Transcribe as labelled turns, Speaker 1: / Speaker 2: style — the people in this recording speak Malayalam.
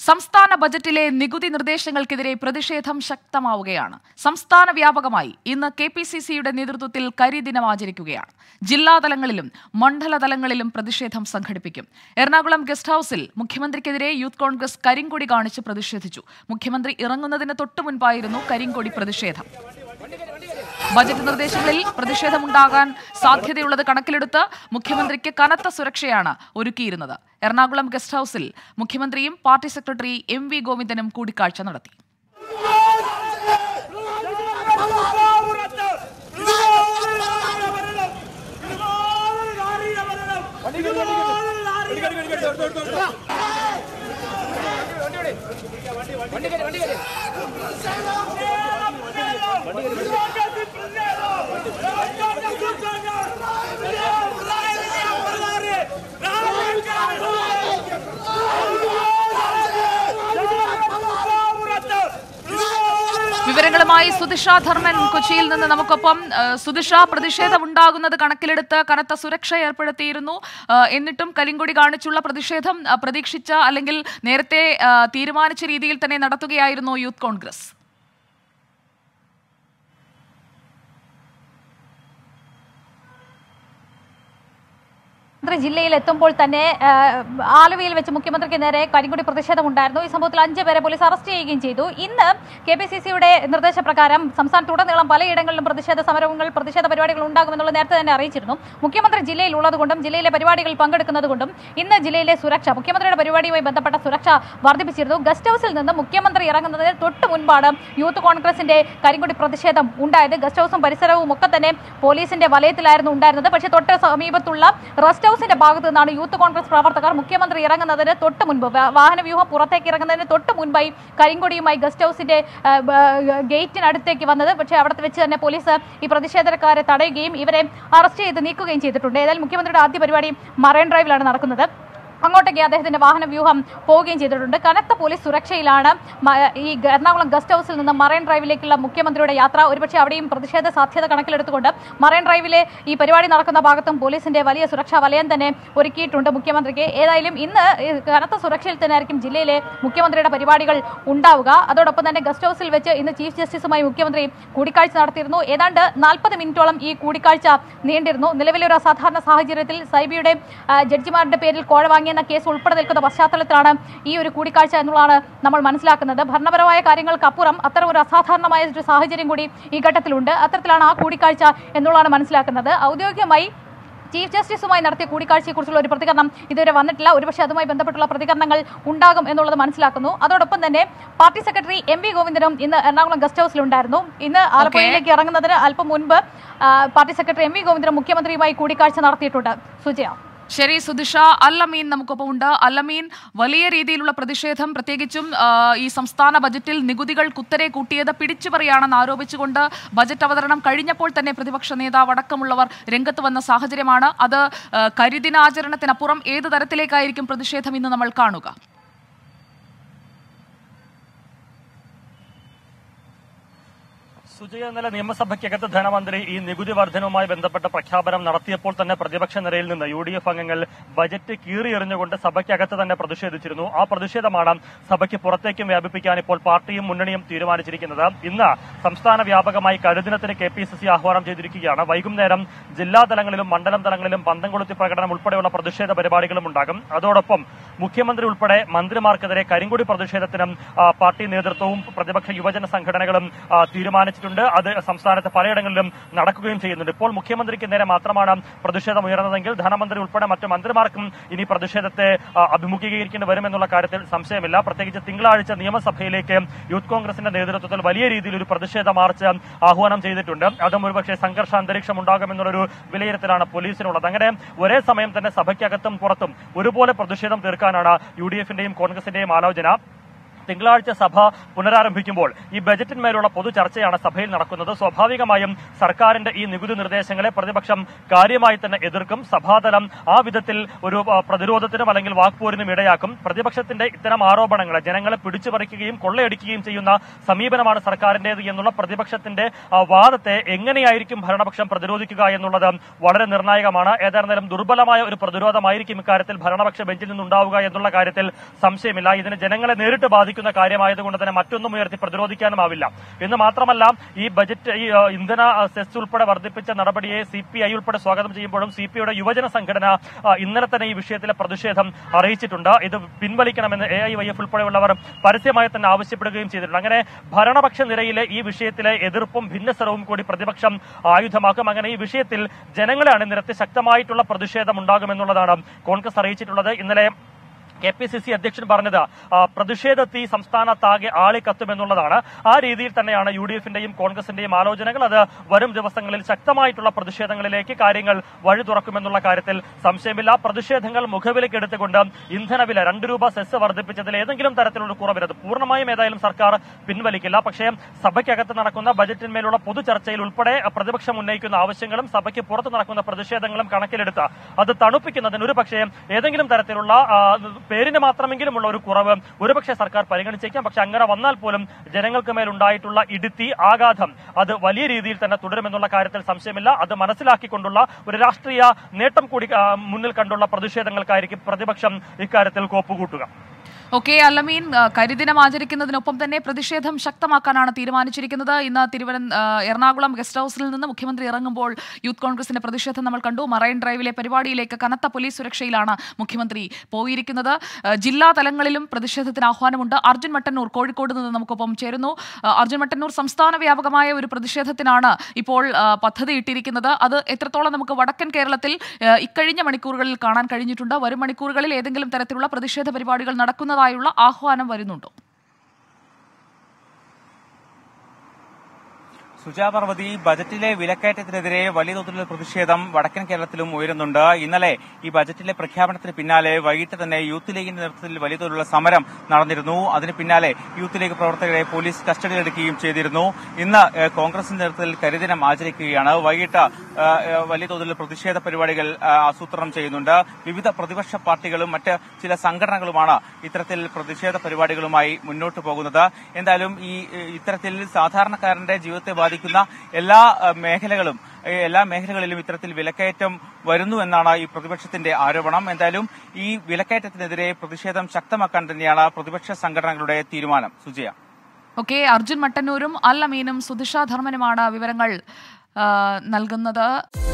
Speaker 1: സംസ്ഥാന ബജറ്റിലെ നികുതി നിർദ്ദേശങ്ങൾക്കെതിരെ പ്രതിഷേധം ശക്തമാവുകയാണ് സംസ്ഥാന വ്യാപകമായി ഇന്ന് കെ പി സി സിയുടെ നേതൃത്വത്തിൽ കരിദിനം ആചരിക്കുകയാണ് ജില്ലാതലങ്ങളിലും മണ്ഡലതലങ്ങളിലും പ്രതിഷേധം സംഘടിപ്പിക്കും എറണാകുളം ഗസ്റ്റ് ഹൌസിൽ മുഖ്യമന്ത്രിക്കെതിരെ യൂത്ത് കോൺഗ്രസ് കരിങ്കൊടി കാണിച്ച് പ്രതിഷേധിച്ചു മുഖ്യമന്ത്രി ഇറങ്ങുന്നതിന് തൊട്ടു മുൻപായിരുന്നു കരിങ്കൊടി പ്രതിഷേധം ബജറ്റ് നിർദ്ദേശങ്ങളിൽ പ്രതിഷേധമുണ്ടാകാൻ സാധ്യതയുള്ളത് കണക്കിലെടുത്ത് മുഖ്യമന്ത്രിക്ക് കനത്ത സുരക്ഷയാണ് ഒരുക്കിയിരുന്നത് എറണാകുളം ഗസ്റ്റ് ഹൌസിൽ മുഖ്യമന്ത്രിയും പാർട്ടി സെക്രട്ടറി എം വി ഗോവിന്ദനും കൂടിക്കാഴ്ച നടത്തി വിവരങ്ങളുമായി സുദിഷ ധർമ്മൻ കൊച്ചിയിൽ നിന്ന് നമുക്കൊപ്പം ആ, സുദിഷ പ്രതിഷേധം ഉണ്ടാകുന്നത് കണക്കിലെടുത്ത് കനത്ത സുരക്ഷ ഏർപ്പെടുത്തിയിരുന്നു ആ, എന്നിട്ടും കരിങ്കൊടി കാണിച്ചുള്ള പ്രതിഷേധം ആ, പ്രതീക്ഷിച്ച അല്ലെങ്കിൽ നേരത്തെ ആ, തീരുമാനിച്ച രീതിയിൽ തന്നെ നടത്തുകയായിരുന്നു യൂത്ത് കോൺഗ്രസ്
Speaker 2: മുഖ്യമന്ത്രി ജില്ലയിൽ എത്തുമ്പോൾ തന്നെ ആ, ആലുവയിൽ വെച്ച് മുഖ്യമന്ത്രിക്ക് നേരെ കരിങ്കൊടി പ്രതിഷേധമുണ്ടായിരുന്നു ഈ സംഭവത്തിൽ അഞ്ച് പേരെ പോലീസ് അറസ്റ്റ് ചെയ്യുകയും ചെയ്തു ഇന്ന് കെ പി സി സിയുടെ നിർദ്ദേശപ്രകാരം സംസ്ഥാനത്തുടനീളം പലയിടങ്ങളിലും പ്രതിഷേധ സമരങ്ങൾ പ്രതിഷേധ പരിപാടികൾ ഉണ്ടാകുമെന്നുള്ളത് നേരത്തെ തന്നെ അറിയിച്ചിരുന്നു മുഖ്യമന്ത്രി ജില്ലയിൽ ഉള്ളതുകൊണ്ടും ജില്ലയിലെ പരിപാടികളിൽ പങ്കെടുക്കുന്നതുകൊണ്ടും ഇന്ന് ജില്ലയിലെ സുരക്ഷ മുഖ്യമന്ത്രിയുടെ പരിപാടിയുമായി ബന്ധപ്പെട്ട സുരക്ഷ വർദ്ധിപ്പിച്ചിരുന്നു ഗസ്റ്റ് ഹൌസിൽ നിന്ന് മുഖ്യമന്ത്രി ഇറങ്ങുന്നതിന് തൊട്ട് മുൻപാണ് യൂത്ത് കോൺഗ്രസിന്റെ കരിങ്കൊടി പ്രതിഷേധം ഉണ്ടായത് ഗസ്റ്റ് ഹൌസും പരിസരവും ഒക്കെ തന്നെ പോലീസിന്റെ വലയത്തിലായിരുന്നു ഉണ്ടായിരുന്നത് പക്ഷേ തൊട്ട് സമീപത്തുള്ള റെസ്റ്റ് ഹൌസിന്റെ ഭാഗത്ത് നിന്നാണ് യൂത്ത് കോൺഗ്രസ് പ്രവർത്തകർ മുഖ്യമന്ത്രി ഇറങ്ങുന്നതിന് തൊട്ട് മുൻപ് വാ- വാഹനവ്യൂഹം പുറത്തേക്ക് ഇറങ്ങുന്നതിന് തൊട്ട് മുൻപായി കരിങ്കൊടിയുമായി ഗസ്റ്റ് ഹൌസിന്റെ ആ, ബ- ഗേറ്റിനടുത്തേക്ക് വന്നത് പക്ഷേ അവിടെ വെച്ച് തന്നെ പോലീസ് ഈ പ്രതിഷേധക്കാരെ തടയുകയും ഇവരെ അറസ്റ്റ് ചെയ്ത് നീക്കുകയും ചെയ്തിട്ടുണ്ട് ഏതായാലും മുഖ്യമന്ത്രിയുടെ ആദ്യ പരിപാടി മറൈൻ ഡ്രൈവിലാണ് നടക്കുന്നത് അങ്ങോട്ടേക്ക് അദ്ദേഹത്തിന്റെ വാഹന വ്യൂഹം പോവുകയും ചെയ്തിട്ടുണ്ട് കനത്ത പോലീസ് സുരക്ഷയിലാണ് മ- ഈ ഗ- എറണാകുളം ഗസ്റ്റ് ഹൌസിൽ നിന്ന് മറൈൻ ഡ്രൈവിലേക്കുള്ള മുഖ്യമന്ത്രിയുടെ യാത്ര ഒരുപക്ഷെ അവിടെയും പ്രതിഷേധ സാധ്യത കണക്കിലെടുത്തുകൊണ്ട് മറൈൻ ഡ്രൈവിലെ ഈ പരിപാടി നടക്കുന്ന ഭാഗത്തും പോലീസിന്റെ വലിയ സുരക്ഷാ വലയം തന്നെ ഒരുക്കിയിട്ടുണ്ട് മുഖ്യമന്ത്രിക്ക് ഏതായാലും ഇന്ന് ഈ കനത്ത സുരക്ഷയിൽ തന്നെ ആയിരിക്കും ജില്ലയിലെ മുഖ്യമന്ത്രിയുടെ പരിപാടികൾ ഉണ്ടാവുക അതോടൊപ്പം തന്നെ ഗസ്റ്റ് ഹൌസിൽ വെച്ച് ഇന്ന് ചീഫ് ജസ്റ്റിസുമായി മുഖ്യമന്ത്രി കൂടിക്കാഴ്ച നടത്തിയിരുന്നു ഏതാണ്ട് നാൽപ്പത് മിനിറ്റോളം ഈ കൂടിക്കാഴ്ച നീണ്ടിരുന്നു നിലവിലെ ഒരു അസാധാരണ സാഹചര്യത്തിൽ സൈബിയുടെ ആ, ജഡ്ജിമാരുടെ പേരിൽ കോഴ വാങ്ങിയെന്ന കേസ് ഉൾപ്പെടെ നിൽക്കുന്ന പശ്ചാത്തലത്തിലാണ് ഈ ഒരു കൂടിക്കാഴ്ച എന്നുള്ളതാണ് നമ്മൾ മനസ്സിലാക്കുന്നത് ഭരണപരമായ കാര്യങ്ങൾക്കപ്പുറം അത്തരം ഒരു അസാധാരണമായ ഒരു സാഹചര്യം കൂടി ഈ ഘട്ടത്തിലുണ്ട് അത്തരത്തിലാണ് ആ കൂടിക്കാഴ്ച എന്നുള്ളതാണ് മനസ്സിലാക്കുന്നത് ഔദ്യോഗികമായി ചീഫ് ജസ്റ്റിസുമായി നടത്തിയ കൂടിക്കാഴ്ചയെക്കുറിച്ചുള്ള ഒരു പ്രതികരണം ഇതുവരെ വന്നിട്ടില്ല ഒരുപക്ഷെ അതുമായി ബന്ധപ്പെട്ടുള്ള പ്രതികരണങ്ങൾ ഉണ്ടാകും എന്നുള്ളത് മനസ്സിലാക്കുന്നു അതോടൊപ്പം തന്നെ പാർട്ടി സെക്രട്ടറി എം വി ഗോവിന്ദനും ഇന്ന് എറണാകുളം ഗസ്റ്റ് ഹൌസിലുണ്ടായിരുന്നു ഇന്ന് ആലപ്പുഴയിലേക്ക് ഇറങ്ങുന്നതിന് അല്പം മുൻപ് ആ, പാർട്ടി സെക്രട്ടറി എം വി ഗോവിന്ദനും മുഖ്യമന്ത്രിയുമായി കൂടിക്കാഴ്ച നടത്തിയിട്ടുണ്ട് സുജയ
Speaker 1: ശരി സുദിഷ അല്ലമീൻ നമുക്കൊപ്പം ഉണ്ട് അല്ലമീൻ വലിയ രീതിയിലുള്ള പ്രതിഷേധം പ്രത്യേകിച്ചും ആ, ഈ സംസ്ഥാന ബജറ്റിൽ നികുതികൾ കുത്തരെ കൂട്ടിയത് പിടിച്ചുപറിയാണെന്ന് ആരോപിച്ചുകൊണ്ട് ബജറ്റ് അവതരണം കഴിഞ്ഞപ്പോൾ തന്നെ പ്രതിപക്ഷ നേതാവ് അടക്കമുള്ളവർ രംഗത്ത് വന്ന സാഹചര്യമാണ് അത് ആ, കരിദിനാചരണത്തിനപ്പുറം ഏത് തരത്തിലേക്കായിരിക്കും പ്രതിഷേധം ഇന്ന് നമ്മൾ കാണുക
Speaker 3: സുജയ ഇന്നലെ നിയമസഭയ്ക്കകത്ത് ധനമന്ത്രി ഈ നികുതി വർധനവുമായി ബന്ധപ്പെട്ട പ്രഖ്യാപനം നടത്തിയപ്പോൾ തന്നെ പ്രതിപക്ഷ നിരയിൽ നിന്ന് യു ഡി എഫ് അംഗങ്ങൾ ബജറ്റ് കീറിയെറിഞ്ഞുകൊണ്ട് സഭയ്ക്കകത്ത് തന്നെ പ്രതിഷേധിച്ചിരുന്നു ആ പ്രതിഷേധമാണ് സഭയ്ക്ക് പുറത്തേക്കും വ്യാപിപ്പിക്കാൻ ഇപ്പോൾ പാർട്ടിയും മുന്നണിയും തീരുമാനിച്ചിരിക്കുന്നത് ഇന്ന് സംസ്ഥാന വ്യാപകമായി കഴുദിനത്തിന് കെ പി സി സി ആഹ്വാനം ചെയ്തിരിക്കുകയാണ് വൈകുന്നേരം ജില്ലാ തലങ്ങളിലും മണ്ഡലം തലങ്ങളിലും പന്തം കൊളുത്തി പ്രകടനം ഉൾപ്പെടെയുള്ള പ്രതിഷേധ പരിപാടികളും ഉണ്ടാകും അതോടൊപ്പം മുഖ്യമന്ത്രി ഉൾപ്പെടെ മന്ത്രിമാർക്കെതിരെ കരിങ്കൊടി പ്രതിഷേധത്തിനും ആ, പാർട്ടി നേതൃത്വവും പ്രതിപക്ഷ യുവജന സംഘടനകളും ആ, തീരുമാനിച്ചിട്ടുണ്ട് അത് സംസ്ഥാനത്ത് പലയിടങ്ങളിലും നടക്കുകയും ചെയ്യുന്നുണ്ട് ഇപ്പോൾ മുഖ്യമന്ത്രിക്ക് നേരെ മാത്രമാണ് പ്രതിഷേധം ഉയർന്നതെങ്കിൽ ധനമന്ത്രി ഉൾപ്പെടെ മറ്റ് മന്ത്രിമാർക്കും ഇനി പ്രതിഷേധത്തെ ആ, അഭിമുഖീകരിക്കേണ്ടി വരുമെന്നുള്ള കാര്യത്തിൽ സംശയമില്ല പ്രത്യേകിച്ച് തിങ്കളാഴ്ച നിയമസഭയിലേക്ക് യൂത്ത് കോൺഗ്രസിന്റെ നേതൃത്വത്തിൽ വലിയ രീതിയിൽ ഒരു പ്രതിഷേധ മാർച്ച് ആഹ്വാനം ചെയ്തിട്ടുണ്ട് അതും ഒരുപക്ഷെ സംഘർഷ അന്തരീക്ഷം ഉണ്ടാകുമെന്നുള്ളൊരു വിലയിരുത്തലാണ് പോലീസിനുള്ളത് അങ്ങനെ ഒരേ സമയം തന്നെ സഭയ്ക്കകത്തും പുറത്തും ഒരുപോലെ പ്രതിഷേധം തീർക്കാനാണ് യു ഡി എഫിന്റെയും കോൺഗ്രസിന്റെയും ആലോചന തിങ്കളാഴ്ച സഭ പുനരാരംഭിക്കുമ്പോൾ ഈ ബജറ്റിന്മേലുള്ള പൊതു ചർച്ചയാണ് സഭയിൽ നടക്കുന്നത് സ്വാഭാവികമായും സർക്കാരിന്റെ ഈ നികുതി നിർദ്ദേശങ്ങളെ പ്രതിപക്ഷം കാര്യമായി തന്നെ എതിർക്കും സഭാതലം ആ വിധത്തിൽ ഒരു ആ, പ്രതിരോധത്തിനും അല്ലെങ്കിൽ വാക്പോരിനും ഇടയാക്കും പ്രതിപക്ഷത്തിന്റെ ഇത്തരം ആരോപണങ്ങളെ ജനങ്ങളെ പിടിച്ചുപറിക്കുകയും കൊള്ളയടിക്കുകയും ചെയ്യുന്ന സമീപനമാണ് സർക്കാരിന്റേത് എന്നുള്ള പ്രതിപക്ഷത്തിന്റെ ആ, വാദത്തെ എങ്ങനെയായിരിക്കും ഭരണപക്ഷം പ്രതിരോധിക്കുക എന്നുള്ളത് വളരെ നിർണായകമാണ് ഏതായിരുന്നാലും ദുർബലമായ ഒരു പ്രതിരോധമായിരിക്കും ഇക്കാര്യത്തിൽ ഭരണപക്ഷ ബെഞ്ചിൽ നിന്നുണ്ടാവുക എന്നുള്ള കാര്യത്തിൽ സംശയമില്ല ഇതിന് ജനങ്ങളെ നേരിട്ട് ബാധിക്കുന്ന കാര്യമായതുകൊണ്ട് തന്നെ മറ്റൊന്നും ഉയർത്തി പ്രതിരോധിക്കാനുമാവില്ല എന്ന് മാത്രമല്ല ഈ ബജറ്റ് ഈ ആ, ഇന്ധന ആ, സെസ് ഉൾപ്പെടെ വർദ്ധിപ്പിച്ച നടപടിയെ സി പി ഐ ഉൾപ്പെടെ സ്വാഗതം ചെയ്യുമ്പോഴും സി പി ഐയുടെ യുവജന സംഘടന ആ, ഇന്നലെ തന്നെ ഈ വിഷയത്തിലെ പ്രതിഷേധം അറിയിച്ചിട്ടുണ്ട് ഇത് പിൻവലിക്കണമെന്ന് എ ഐ വൈ എഫ് ഉൾപ്പെടെയുള്ളവർ പരസ്യമായി തന്നെ ആവശ്യപ്പെടുകയും ചെയ്തിട്ടുണ്ട് അങ്ങനെ ഭരണപക്ഷ നിരയിലെ ഈ വിഷയത്തിലെ എതിർപ്പും ഭിന്നസ്വരവും കൂടി പ്രതിപക്ഷം ആയുധമാക്കും അങ്ങനെ ഈ വിഷയത്തിൽ ജനങ്ങളെ അണിനിരത്തി ശക്തമായിട്ടുള്ള പ്രതിഷേധം ഉണ്ടാകുമെന്നുള്ളതാണ് കോൺഗ്രസ് അറിയിച്ചിട്ടുള്ളത് ഇന്നലെ കെ പി സി സി അധ്യക്ഷൻ പറഞ്ഞത് ആ, പ്രതിഷേധ തീ സംസ്ഥാനത്താകെ ആളിക്കത്തുമെന്നുള്ളതാണ് ആ രീതിയിൽ തന്നെയാണ് യു ഡി എഫിന്റെയും കോൺഗ്രസിന്റെയും ആലോചനകൾ അത് വരും ദിവസങ്ങളിൽ ശക്തമായിട്ടുള്ള പ്രതിഷേധങ്ങളിലേക്ക് കാര്യങ്ങൾ വഴി തുറക്കുമെന്നുള്ള കാര്യത്തിൽ സംശയമില്ല പ്രതിഷേധങ്ങൾ മുഖവിലേക്ക് എടുത്തുകൊണ്ട് ഇന്ധനവില രണ്ട് രൂപ സെസ് വർദ്ധിപ്പിച്ചതിൽ ഏതെങ്കിലും തരത്തിലുള്ള കുറവില്ല അത് പൂർണ്ണമായും ഏതായാലും സർക്കാർ പിൻവലിക്കില്ല പക്ഷേ സഭയ്ക്കകത്ത് നടക്കുന്ന ബജറ്റിന്മേലുള്ള പൊതുചർച്ചയിൽ ഉൾപ്പെടെ പ്രതിപക്ഷം ഉന്നയിക്കുന്ന ആവശ്യങ്ങളും സഭയ്ക്ക് പുറത്ത് നടക്കുന്ന പ്രതിഷേധങ്ങളും കണക്കിലെടുത്ത് അത് തണുപ്പിക്കുന്നതിന് ഒരു പക്ഷേ ഏതെങ്കിലും തരത്തിലുള്ള ആ, പേരിന് മാത്രമെങ്കിലുമുള്ള ഒരു കുറവ് ഒരുപക്ഷെ സർക്കാർ പരിഗണിച്ചേക്കാം പക്ഷെ അങ്ങനെ വന്നാൽ പോലും ജനങ്ങൾക്ക് മേലുണ്ടായിട്ടുള്ള ഇടുത്തി ആഘാതം അത് വലിയ രീതിയിൽ തന്നെ തുടരുമെന്നുള്ള കാര്യത്തിൽ സംശയമില്ല അത് മനസ്സിലാക്കിക്കൊണ്ടുള്ള ഒരു രാഷ്ട്രീയ നേട്ടം കൂടി ആ, മുന്നിൽ കണ്ടുള്ള പ്രതിഷേധങ്ങൾക്കായിരിക്കും പ്രതിപക്ഷം ഇക്കാര്യത്തിൽ കോപ്പുകൂട്ടുക
Speaker 1: ഓക്കെ അല്ലമീൻ ആ, കരിദിനം ആചരിക്കുന്നതിനൊപ്പം തന്നെ പ്രതിഷേധം ശക്തമാക്കാനാണ് തീരുമാനിച്ചിരിക്കുന്നത് ഇന്ന് തിരുവനന്ത ആ, എറണാകുളം ഗസ്റ്റ് ഹൌസിൽ നിന്ന് മുഖ്യമന്ത്രി ഇറങ്ങുമ്പോൾ യൂത്ത് കോൺഗ്രസിന്റെ പ്രതിഷേധം നമ്മൾ കണ്ടു മറൈൻ ഡ്രൈവിലെ പരിപാടിയിലേക്ക് കനത്ത പോലീസ് സുരക്ഷയിലാണ് മുഖ്യമന്ത്രി പോയിരിക്കുന്നത് ആ, ജില്ലാ തലങ്ങളിലും പ്രതിഷേധത്തിന് ആഹ്വാനമുണ്ട് അർജുൻ മട്ടന്നൂർ കോഴിക്കോട് നിന്ന് നമുക്കൊപ്പം ചേരുന്നു ആ, അർജുൻ മട്ടന്നൂർ സംസ്ഥാന വ്യാപകമായ ഒരു പ്രതിഷേധത്തിനാണ് ഇപ്പോൾ ആ, പദ്ധതി ഇട്ടിരിക്കുന്നത് അത് എത്രത്തോളം നമുക്ക് വടക്കൻ കേരളത്തിൽ ആ, ഇക്കഴിഞ്ഞ മണിക്കൂറുകളിൽ കാണാൻ കഴിഞ്ഞിട്ടുണ്ട് വരും മണിക്കൂറുകളിൽ ഏതെങ്കിലും തരത്തിലുള്ള പ്രതിഷേധ പരിപാടികൾ നടക്കുന്നതായുള്ള ആഹ്വാനം വരുന്നുണ്ടോ
Speaker 4: സുജാപർവതി ബജറ്റിലെ വിലക്കയറ്റത്തിനെതിരെ വലിയ തോതിലുള്ള പ്രതിഷേധം വടക്കൻ കേരളത്തിലും ഉയരുന്നുണ്ട് ഇന്നലെ ഈ ബജറ്റിലെ പ്രഖ്യാപനത്തിന് പിന്നാലെ വൈകിട്ട് തന്നെ യൂത്ത് ലീഗിന്റെ നേതൃത്വത്തിൽ വലിയ തോതിലുള്ള സമരം നടന്നിരുന്നു അതിന് പിന്നാലെ യൂത്ത് ലീഗ് പ്രവർത്തകരെ പോലീസ് കസ്റ്റഡിയിലെടുക്കുകയും ചെയ്തിരുന്നു ഇന്ന് ഏഹ്, കോൺഗ്രസിന്റെ നേതൃത്വത്തിൽ കരിദിനം ആചരിക്കുകയാണ് വൈകിട്ട് ഏഹ്, ഏഹ്, വലിയ തോതിലുള്ള പ്രതിഷേധ പരിപാടികൾ ഏഹ്, ആസൂത്രണം ചെയ്യുന്നുണ്ട് വിവിധ പ്രതിപക്ഷ പാർട്ടികളും മറ്റ് ചില സംഘടനകളുമാണ് ഇത്തരത്തിൽ പ്രതിഷേധ പരിപാടികളുമായി മുന്നോട്ട് പോകുന്നത് എന്തായാലും ഈ ഏഹ്, ഇത്തരത്തിൽ സാധാരണക്കാരന്റെ ജീവിതത്തെ ബാധിക്കുന്ന എല്ലാ ഏഹ്, മേഖലകളും ഏഹ്, എല്ലാ മേഖലകളിലും ഇത്തരത്തിൽ വിലക്കയറ്റം വരുന്നു എന്നാണ് ഈ പ്രതിപക്ഷത്തിന്റെ ആരോപണം എന്തായാലും ഈ വിലക്കയറ്റത്തിനെതിരെ പ്രതിഷേധം ശക്തമാക്കാൻ തന്നെയാണ് പ്രതിപക്ഷ സംഘടനകളുടെ തീരുമാനം സുജയ
Speaker 1: ഓക്കെ അർജുൻ മട്ടന്നൂരും അൽ അമീനും സുധിഷ ധർമ്മനുമാണ് വിവരങ്ങൾ ആ, നൽകുന്നത്